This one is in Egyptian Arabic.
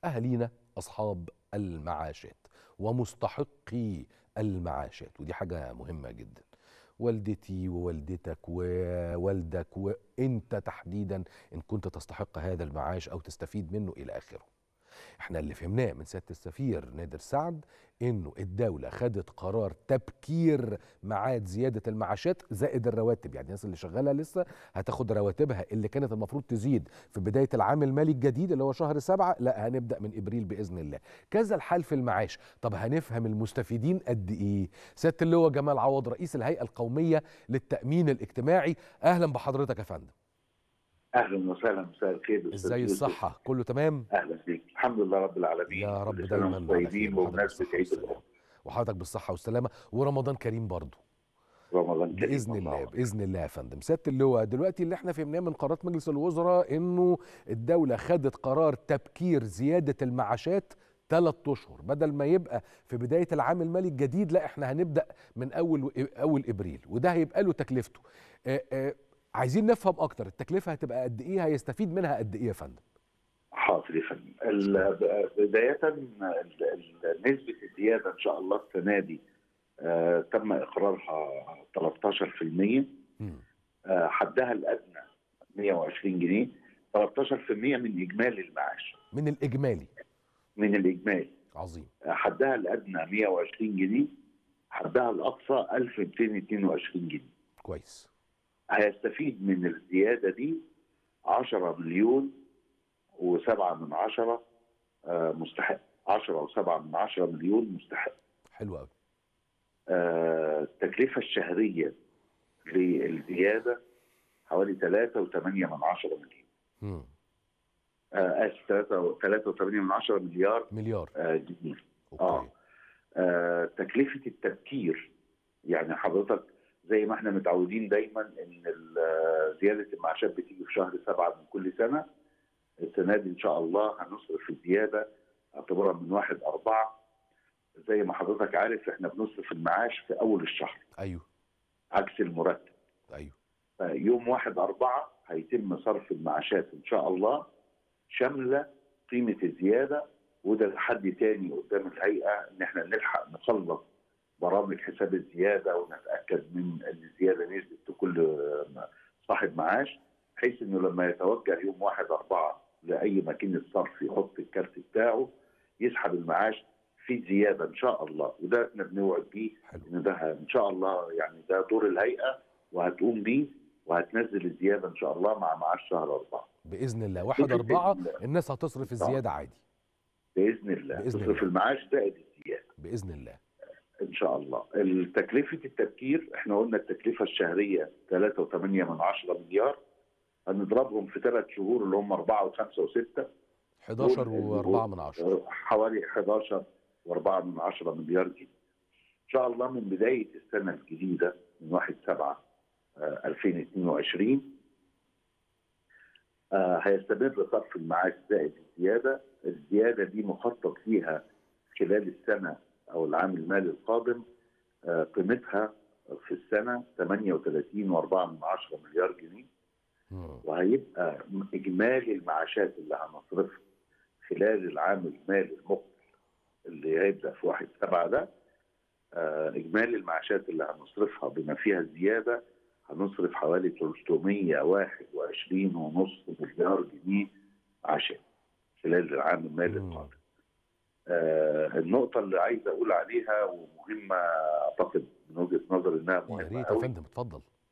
اهالينا اصحاب المعاشات ومستحقي المعاشات ودي حاجه مهمه جدا والدتي ووالدتك ووالدك وانت تحديدا ان كنت تستحق هذا المعاش او تستفيد منه الى اخره احنا اللي فهمناه من سياده السفير نادر سعد انه الدوله خدت قرار تبكير ميعاد زياده المعاشات زائد الرواتب يعني الناس اللي شغاله لسه هتاخد رواتبها اللي كانت المفروض تزيد في بدايه العام المالي الجديد اللي هو شهر سبعة لا هنبدا من ابريل باذن الله كذا الحال في المعاش طب هنفهم المستفيدين قد ايه سياده اللواء جمال عوض رئيس الهيئه القوميه للتامين الاجتماعي اهلا بحضرتك يا فندم اهلا وسهلا مساء الخير ازاي الصحه كله تمام اهلا بيك الحمد لله رب العالمين يا رب كل سنة دايما وانتم على طيبين خير وحضرتك وبمناسبه بالصحة عيد والسلامة. الام وحضرتك بالصحه والسلامه ورمضان كريم برضه رمضان كريم باذن والله. الله باذن الله يا فندم سياده اللواء دلوقتي اللي احنا فهمناه من قرارات مجلس الوزراء انه الدوله خدت قرار تبكير زياده المعاشات ثلاث اشهر بدل ما يبقى في بدايه العام المالي الجديد لا احنا هنبدا من اول اول ابريل وده هيبقى له تكلفته آه آه عايزين نفهم اكتر التكلفه هتبقى قد ايه هيستفيد منها قد ايه يا فندم حاضر يا فندم ال- بدايه ال- ال- نسبه الزياده ان شاء الله السنه دي آه، تم اقرارها 13% مم. آه، حدها الادنى 120 جنيه 13% من اجمالي المعاش من الاجمالي من الاجمالي عظيم آه، حدها الادنى 120 جنيه حدها الاقصى 1222 جنيه كويس هيستفيد من الزيادة دي 10 مليون وسبعة من عشرة آه، مستحق 10 وسبعة من عشرة مليون مستحق حلو قوي آه، التكلفة الشهرية للزيادة حوالي 3 وثمانية من عشرة مليون مم. آه، آسف 3 3 وثمانية من عشرة مليار مليار آه، جنيه اوكي آه. آه، تكلفة التبكير يعني حضرتك زي ما احنا متعودين دايما ان ال- زيادة المعاشات بتيجي في شهر سبعة من كل سنة السنة دي ان شاء الله هنصرف الزيادة اعتبارا من واحد أربعة زي ما حضرتك عارف احنا بنصرف المعاش في أول الشهر ايوه عكس المرتب ايوه يوم واحد أربعة هيتم صرف المعاشات إن شاء الله شاملة قيمة الزيادة وده تحدي تاني قدام الهيئة إن إحنا نلحق نخلص برامج حساب الزيادة ونتأكد من إن الزيادة نزلت لكل صاحب معاش بحيث إنه لما يتوجه يوم واحد أربعة لأي ماكينة صرف يحط الكارت بتاعه يسحب المعاش في زيادة إن شاء الله وده إحنا بنوعد بيه حلو ان ده ان شاء الله يعني ده دور الهيئه وهتقوم بيه وهتنزل الزياده ان شاء الله مع معاش شهر اربعه باذن الله واحد بإذن أربعة الله. الناس هتصرف الزياده عادي باذن الله بإذن تصرف الله. المعاش زائد الزياده باذن الله ان شاء الله تكلفه التبكير احنا قلنا التكلفه الشهريه 3.8 من 10 مليار هنضربهم في ثلاث شهور اللي هم 4 و5 و6 11 دول و4 من عشرة حوالي 11 و4 من 10 مليار جنيه. ان شاء الله من بدايه السنه الجديده من 1 7 2022 آه، هيستمر صرف المعاش زائد الزياده، الزياده دي مخطط ليها خلال السنه او العام المالي القادم آه، قيمتها في السنه 38.4 من 10 مليار جنيه مم. وهيبقى اجمالي المعاشات اللي هنصرفها خلال العام المالي المقبل اللي هيبدا في 1 7 ده آه، اجمالي المعاشات اللي هنصرفها بما فيها الزياده هنصرف حوالي 321 ونص مليار جنيه عشان خلال العام المالي مم. القادم. آه النقطة اللي عايز أقول عليها ومهمة أعتقد من وجهة نظري إنها يا مهمة ريت يا أوي فندم اتفضل